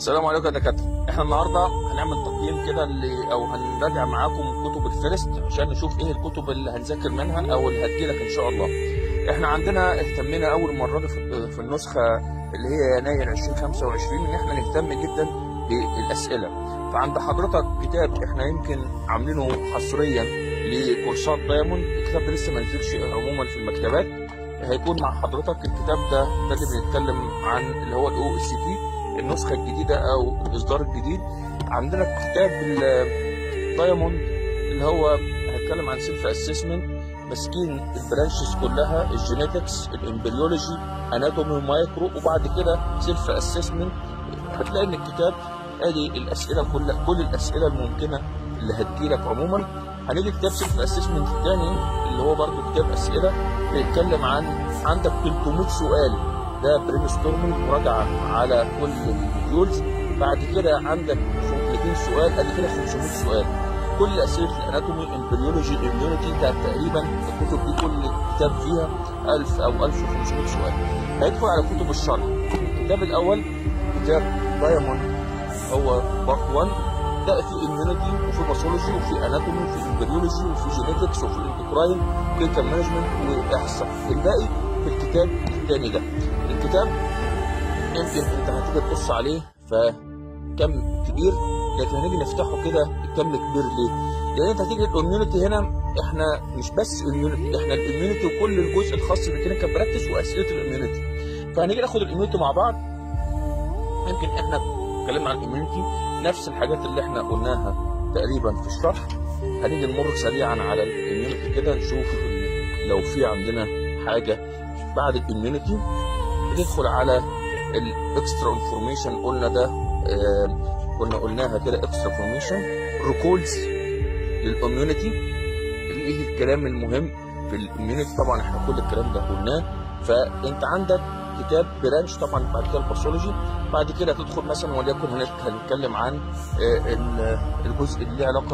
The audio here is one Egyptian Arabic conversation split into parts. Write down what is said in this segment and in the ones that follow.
السلام عليكم يا دكاتره احنا النهارده هنعمل تقييم كده اللي او هنراجع معاكم كتب الفيرست عشان نشوف ايه الكتب اللي هنذاكر منها او اللي هتجيلك ان شاء الله احنا عندنا اهتمينا اول مره دي في في النسخه اللي هي يناير 2025 ان احنا نهتم جدا بالاسئله فعند حضرتك كتاب احنا يمكن عاملينه حصريا لكورسات دايموند الكتاب ده لسه ما نزلش عموما في المكتبات هيكون مع حضرتك الكتاب ده ده اللي بنتكلم عن اللي هو الاو اس تي النسخه الجديده او الاصدار الجديد عندنا كتاب الدايموند اللي هو هيتكلم عن سيلف اسسمنت ماسكين البرانشز كلها الجينيتكس الامبريولوجي اناتومي مايكرو وبعد كده سيلف اسسمنت هتلاقي ان الكتاب ادي الاسئله كل كل الاسئله الممكنه اللي هتجيلك عموما هنيجي كتاب سيلف اسسمنت الثاني اللي هو برضه كتاب اسئله بيتكلم عن عندك 300 سؤال ده برين ستورمنج مراجعه على كل الموديولز بعد كده عندك 200 سؤال ادي كده 500 سؤال كل اسئله الاناتومي امبريولوجي اميونيتي ده تقريبا الكتب دي كل كتاب فيها 1000 او 1500 سؤال هيدخل على كتب الشرح الكتاب الاول كتاب دايموند هو بارت 1 ده في اميونيتي وفي باثولوجي وفي اناتومي وفي امبريولوجي وفي جينيتكس وفي اندوكراين كلينيكال مانجمنت واحصاء الباقي في الكتاب الثاني ده الكتاب يمكن انت هتيجي تبص عليه فكم كبير لكن هنيجي نفتحه كده الكم كبير ليه؟ لان انت هتيجي الاميونيتي هنا احنا مش بس اميونيتي احنا الاميونيتي وكل الجزء الخاص بالكلينيكال براكتس واسئله الاميونيتي فهنيجي ناخد الاميونيتي مع بعض يمكن احنا اتكلمنا عن الاميونيتي نفس الحاجات اللي احنا قلناها تقريبا في الشرح هنيجي نمر سريعا على الاميونيتي كده نشوف لو في عندنا حاجه بعد الاميونيتي بندخل على الاكسترا انفورميشن قلنا ده آه كنا قلناها كده اكسترا انفورميشن ريكولز للاميونيتي ايه الكلام المهم في الاميونيتي طبعا احنا كل الكلام ده قلناه فانت عندك كتاب برانش طبعا بعد كده الباثولوجي بعد كده تدخل مثلا وليكن هنتكلم عن آه الجزء اللي له علاقه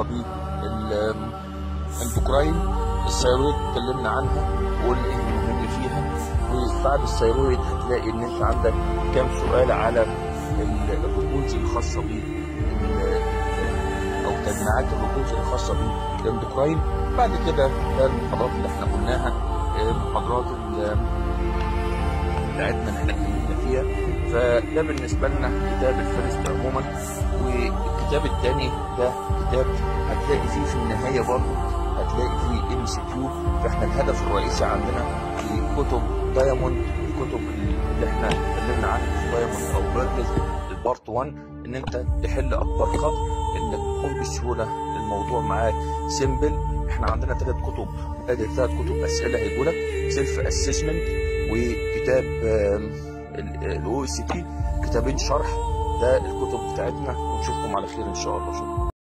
بالاندوكراين الثيرويد اتكلمنا عنها وقلنا ايه المهم فيها وبعد الثيرويد هتلاقي ان انت عندك كام سؤال على الركوز الخاصه ب او تجميعات الركوز الخاصه بالاندوكراين بعد كده ده المحاضرات اللي احنا قلناها محاضرات بتاعتنا اللي احنا اتكلمنا فيها فده بالنسبه لنا كتاب الفيرست عموما والكتاب الثاني ده كتاب هتلاقي فيه في النهايه برضه هتلاقي فيه ام سي كيو فاحنا الهدف الرئيسي عندنا في كتب دايموند الكتب اللي احنا اتكلمنا عنها في دايموند او بيرجز البارت 1 ان انت تحل اكبر قدر انك تكون بسهوله الموضوع معاك سيمبل احنا عندنا ثلاث كتب ادي ثلاث كتب اسئله هيجوا لك سيلف اسسمنت وكتاب الاو اس تي كتابين شرح ده الكتب بتاعتنا ونشوفكم على خير ان شاء الله شكرا